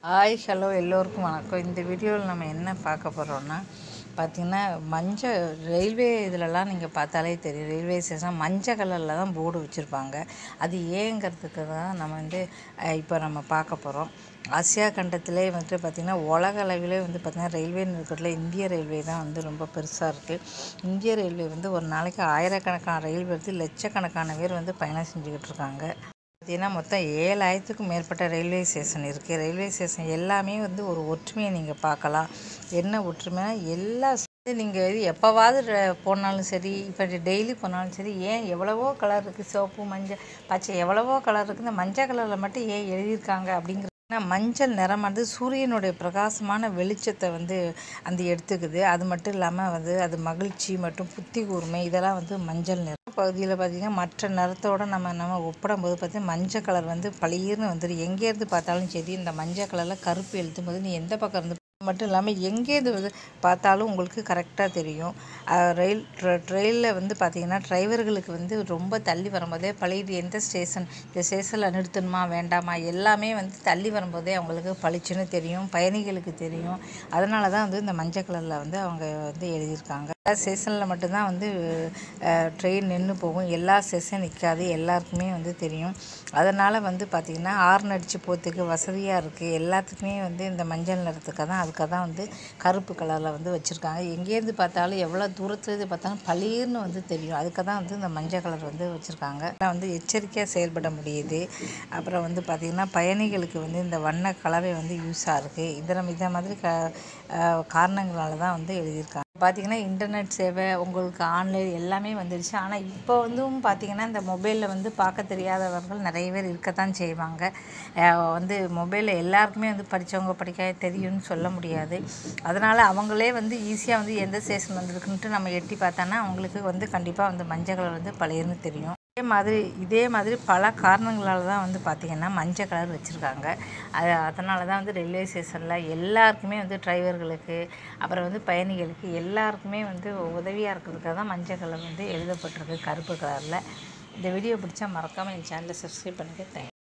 hi hello எல்லோருக்கும் வணக்கம் இந்த வீடியோவில் நம்ம என்ன பார்க்க போகிறோம்னா பார்த்திங்கன்னா மஞ்சள் ரயில்வே இதிலலாம் நீங்கள் பார்த்தாலே தெரியும் ரயில்வே ஸ்டேஷன் மஞ்சள் கலரில் தான் போர்டு வச்சுருப்பாங்க அது ஏங்கிறதுக்கு தான் நம்ம வந்து அஹ், இப்போ நம்ம பார்க்க போகிறோம் ஆசியா கண்டத்திலே வந்துட்டு பார்த்திங்கன்னா உலக அளவிலே வந்து பார்த்திங்கன்னா ரயில்வே இருக்கிறதுல இந்திய ரயில்வே தான் வந்து ரொம்ப பெருசாக இருக்குது இந்திய ரயில்வே வந்து ஒரு நாளைக்கு ஆயிரக்கணக்கான ரயில் வருது லட்சக்கணக்கான பேர் வந்து பயணம் செஞ்சுக்கிட்டு இருக்காங்க பார்த்தீங்கன்னா மொத்தம் ஏழாயிரத்துக்கும் மேற்பட்ட ரயில்வே ஸ்டேஷன் இருக்குது ரயில்வே ஸ்டேஷன் எல்லாமே வந்து ஒரு ஒற்றுமையை நீங்கள் பார்க்கலாம் என்ன ஒற்றுமைனா எல்லா நீங்கள் இது எப்போவாவது ர- போனாலும் சரி இப்போ டெய்லி போனாலும் சரி ஏன் எவ்வளவோ கலர் இருக்குது சிவப்பு மஞ்சள் பச்சை எவ்வளவோ கலர் இருக்குது இந்த மஞ்சள் கலரில் மட்டும் ஏன் எழுதியிருக்காங்க அப்படிங்கிற ஏன்னா மஞ்சள் நிறமானது சூரியனுடைய பிரகாசமான வெளிச்சத்தை வந்து அந்த எடுத்துக்குது அது மட்டும் இல்லாமல் வந்து அது மகிழ்ச்சி மற்றும் புத்தி கூர்மை இதெல்லாம் வந்து மஞ்சள் நிறம் பகுதியில் பார்த்திங்கன்னா மற்ற நிறத்தோட நம்ம நம்ம ஒப்பிடும்போது பார்த்தீங்கன்னா மஞ்சள் கலர் வந்து பளிர்னு வந்துடும் எங்கேருந்து பார்த்தாலும் சரி இந்த மஞ்சள் கலரில் கருப்பு எழுத்தும் போது நீ எந்த பக்கம் இருந்து மட்டும் இல்லாமல் எங்கேருந்து வந்து பார்த்தாலும் உங்களுக்கு கரெக்டாக தெரியும் அஹ் ரயில் ட்ரெயினில் வந்து பார்த்தீங்கன்னா டிரைவர்களுக்கு வந்து ரொம்ப தள்ளி வரும்போதே பழைய எந்த ஸ்டேஷன் இந்த ஸ்டேஷனில் நிறுத்தணுமா வேண்டாமா எல்லாமே வந்து தள்ளி வரும்போதே அவங்களுக்கு பளிச்சுன்னு தெரியும் பயணிகளுக்கு தெரியும் அதனால தான் வந்து இந்த மஞ்சள் கலரில் வந்து அவங்க வந்து எழுதியிருக்காங்க ஸ்டேஷனில் மட்டும்தான் வந்து ட்ரெயின் நின்று போகும் எல்லா ஸ்டேஷன் நிற்காது எல்லாருக்குமே வந்து தெரியும் அதனால் வந்து பார்த்திங்கன்னா ஹார்ன் அடித்து போகிறதுக்கு வசதியாக இருக்குது எல்லாத்துக்குமே வந்து இந்த மஞ்சள் நிறத்துக்காக தான் அதுக்காக தான் வந்து கருப்பு கலரில் வந்து வச்சுருக்காங்க எங்கேருந்து பார்த்தாலும் எவ்வளோ தூரத்துலேருந்து பார்த்தாலும் பளிர்னு வந்து தெரியும் அதுக்காக தான் வந்து இந்த மஞ்சள் கலர் வந்து வச்சுருக்காங்க வந்து எச்சரிக்கையாக செயல்பட முடியுது அப்புறம் வந்து பார்த்திங்கன்னா பயணிகளுக்கு வந்து இந்த வண்ண கலவை வந்து யூஸாக இருக்குது இதில் இதை மாதிரி க அஹ் காரணங்களால தான் வந்து எழுதியிருக்காங்க பார்த்தீங்கன்னா இன்டர்நெட் சேவை உங்களுக்கு ஆன்லைன் எல்லாமே வந்துடுச்சு ஆனால் இப்போ வந்தும் பார்த்தீங்கன்னா இந்த மொபைலில் வந்து பார்க்க தெரியாதவர்கள் நிறைய பேர் இருக்கத்தான் செய்வாங்க அஹ் வந்து மொபைலில் எல்லாருக்குமே வந்து படித்தவங்க படிக்க தெரியும்னு சொல்ல முடியாது அதனால் அவங்களே வந்து ஈஸியாக வந்து எந்த ஸ்டேஷன் வந்திருக்குன்ட்டு நம்ம எட்டி பார்த்தோன்னா அவங்களுக்கு வந்து கண்டிப்பாக வந்து மஞ்சள் கலர் வந்து பழையன்னு தெரியும் இதே மாதிரி இதே மாதிரி பல காரணங்களால தான் வந்து பார்த்திங்கன்னா மஞ்சள் கலர் வச்சுருக்காங்க அது அதனால தான் வந்து ரயில்வே ஸ்டேஷனில் எல்லாருக்குமே வந்து டிரைவர்களுக்கு அப்புறம் வந்து பயணிகளுக்கு எல்லாருக்குமே வந்து உதவியாக இருக்கிறதுக்காக தான் மஞ்சள் கலர் வந்து எழுதப்பட்டிருக்கு கருப்பு கலரில் இந்த வீடியோ பிடிச்சா மறக்காமல் என் சேனலை சப்ஸ்கிரைப் பண்ணுங்கள் தேங்க்ஸ்